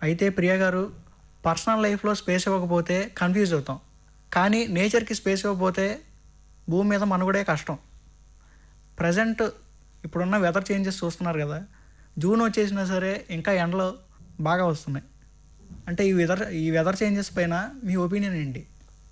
అయితే ప్రియ గారు పర్సనల్ లైఫ్లో స్పేస్ ఇవ్వకపోతే కన్ఫ్యూజ్ అవుతాం కానీ నేచర్కి స్పేస్ ఇవ్వకపోతే భూమి మీద మనుగడే కష్టం ప్రజెంట్ ఇప్పుడున్న వెదర్ చేంజెస్ చూస్తున్నారు కదా జూన్ వచ్చేసినా సరే ఇంకా ఎండలు బాగా వస్తున్నాయి అంటే ఈ వెదర్ ఈ వెదర్ చేంజెస్ పైన మీ ఒపీనియన్ ఏంటి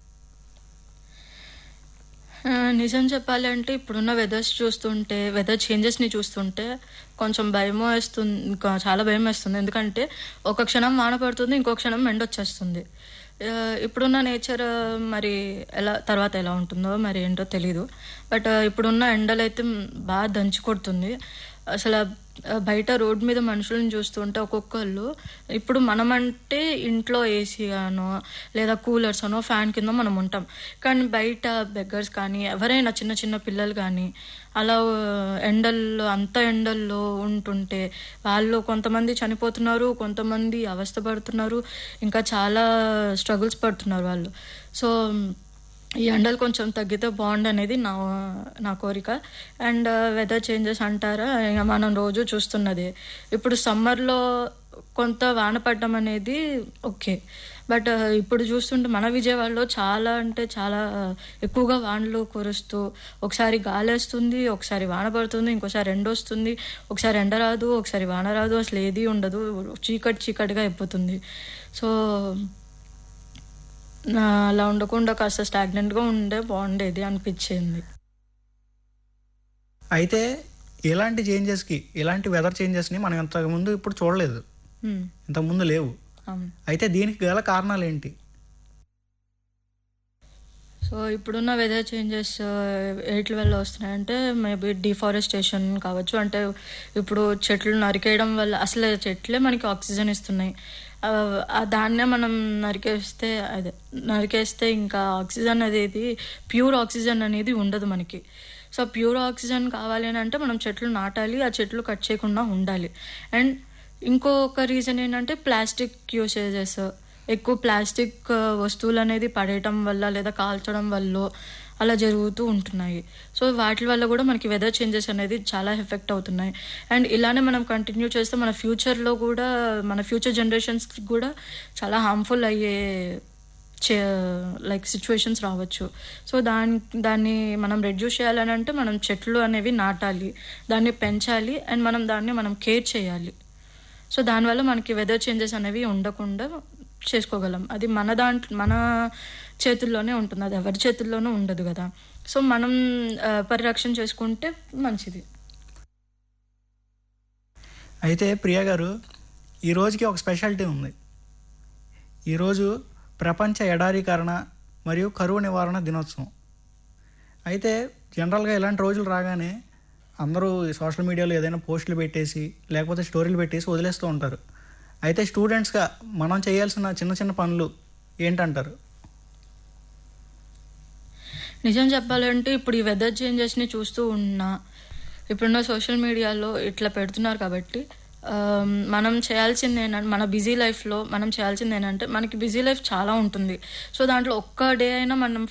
ఆ, నిజం చెప్పాలంటే ఇప్పుడున్న వెదర్స్ చూస్తుంటే వెదర్ చేంజెస్ని చూస్తుంటే కొంచెం భయం వేస్తుంది ఇంకా చాలా భయం వేస్తుంది ఎందుకంటే ఒక క్షణం వాన పడుతుంది ఇంకో క్షణం ఎండ వచ్చేస్తుంది ఆ, ఇప్పుడున్న నేచర్ మరి ఎలా తర్వాత ఎలా ఉంటుందో మరి ఏంటో తెలీదు బట్ ఇప్పుడున్న ఎండలు అయితే బాగా దంచి కొడుతుంది అసలు ఆ బయట రోడ్ మీద మనుషులను చూస్తుంటే ఒక్కొక్కళ్ళు ఇప్పుడు మనం అంటే ఇంట్లో ఏసీ అనో లేదా కూలర్స్ అనో ఫ్యాన్ కింద మనం ఉంటాం కానీ బయట బెగ్గర్స్ కానీ ఎవరైనా చిన్న చిన్న పిల్లలు కానీ అలా ఆ, ఎండల్లో అంత ఎండల్లో ఉంటుంటే వాళ్ళు కొంతమంది చనిపోతున్నారు కొంతమంది అవస్థ పడుతున్నారు ఇంకా చాలా స్ట్రగుల్స్ పడుతున్నారు వాళ్ళు సో ఈ ఎండలు కొంచెం తగ్గితే బాగుండు అనేది నా నా కోరిక అండ్ వెదర్ చేంజెస్ అంటారా ఇక మనం రోజు చూస్తున్నది ఇప్పుడు సమ్మర్లో కొంత వాన పడడం అనేది ఓకే బట్ ఇప్పుడు చూస్తుంటే మన విజయవాడలో చాలా అంటే చాలా ఎక్కువగా వానలు కురుస్తూ ఒకసారి గాలి వస్తుంది ఒకసారి వాన పడుతుంది ఇంకోసారి ఎండ వస్తుంది ఒకసారి ఎండ రాదు ఒకసారి వాన రాదు అసలు ఏది ఉండదు చీకటి చీకటిగా అయిపోతుంది సో నా అలా ఉండకుండా కాస్త స్టాగ్నెంట్గా ఉండే బాగుండేది అనిపించింది అయితే ఇలాంటి చేంజెస్కి ఇలాంటి వెదర్ చేంజెస్ని మనం ఇంతకుముందు ఇప్పుడు చూడలేదు Hmm. ఇంతకుముందు లేవు అవును అయితే దీనికి గల కారణాలు ఏంటి సో ఇప్పుడున్న వెదర్ చేంజెస్ ఎయిట్ల వల్ల వస్తున్నాయంటే మేబీ డిఫారెస్టేషన్ కావచ్చు అంటే ఇప్పుడు చెట్లు నరికేయడం వల్ల అసలు చెట్లే మనకి ఆక్సిజన్ ఇస్తున్నాయి ఆ, ఆ దాన్నే మనం నరికేస్తే అదే నరికేస్తే ఇంకా ఆక్సిజన్ అనేది ప్యూర్ ఆక్సిజన్ అనేది ఉండదు మనకి సో ప్యూర్ ఆక్సిజన్ కావాలి అని అంటే మనం చెట్లు నాటాలి ఆ చెట్లు కట్ చేయకుండా ఉండాలి అండ్ ఇంకొక రీజన్ ఏంటంటే ప్లాస్టిక్ యూసేజెస్ ఎక్కువ ప్లాస్టిక్ ఆ, వస్తువులు అనేది పడేయటం వల్ల లేదా కాల్చడం వల్ల అలా జరుగుతూ ఉంటున్నాయి సో వాటి వల్ల కూడా మనకి వెదర్ చేంజెస్ అనేది చాలా ఎఫెక్ట్ అవుతున్నాయి అండ్ ఇలానే మనం కంటిన్యూ చేస్తే మన ఫ్యూచర్లో కూడా మన ఫ్యూచర్ జనరేషన్స్కి కూడా చాలా హార్మ్ఫుల్ అయ్యే చే లైక్ సిచ్యువేషన్స్ రావచ్చు సో దాని దాన్ని మనం రెడ్యూస్ చేయాలని అంటే మనం చెట్లు అనేవి నాటాలి దాన్ని పెంచాలి అండ్ మనం దాన్ని మనం కేర్ చేయాలి సో దానివల్ల మనకి వెదర్ చేంజెస్ అనేవి ఉండకుండా చేసుకోగలం అది మన దాంట్లో మన చేతుల్లోనే ఉంటుంది అది ఎవరి చేతుల్లోనూ ఉండదు కదా సో మనం ఆ, పరిరక్షణ చేసుకుంటే మంచిది అయితే ప్రియ గారు ఈ రోజుకి ఒక స్పెషాలిటీ ఉంది ఈరోజు ప్రపంచ ఎడారీకరణ మరియు కరువు నివారణ దినోత్సవం అయితే జనరల్గా ఇలాంటి రోజులు రాగానే అందరూ సోషల్ మీడియాలో ఏదైనా పోస్టులు పెట్టేసి లేకపోతే స్టోరీలు పెట్టేసి వదిలేస్తూ ఉంటారు అయితే స్టూడెంట్స్గా మనం చేయాల్సిన చిన్న చిన్న పనులు ఏంటంటారు నిజం చెప్పాలంటే ఇప్పుడు ఈ వెదర్ చేంజెస్ని చూస్తూ ఉన్నా ఇప్పుడున్న సోషల్ మీడియాలో ఇట్లా పెడుతున్నారు కాబట్టి ఆ, మనం చేయాల్సింది ఏంటంటే మన బిజీ లైఫ్లో మనం చేయాల్సింది ఏంటంటే మనకి బిజీ లైఫ్ చాలా ఉంటుంది సో దాంట్లో ఒక్క డే అయినా మనం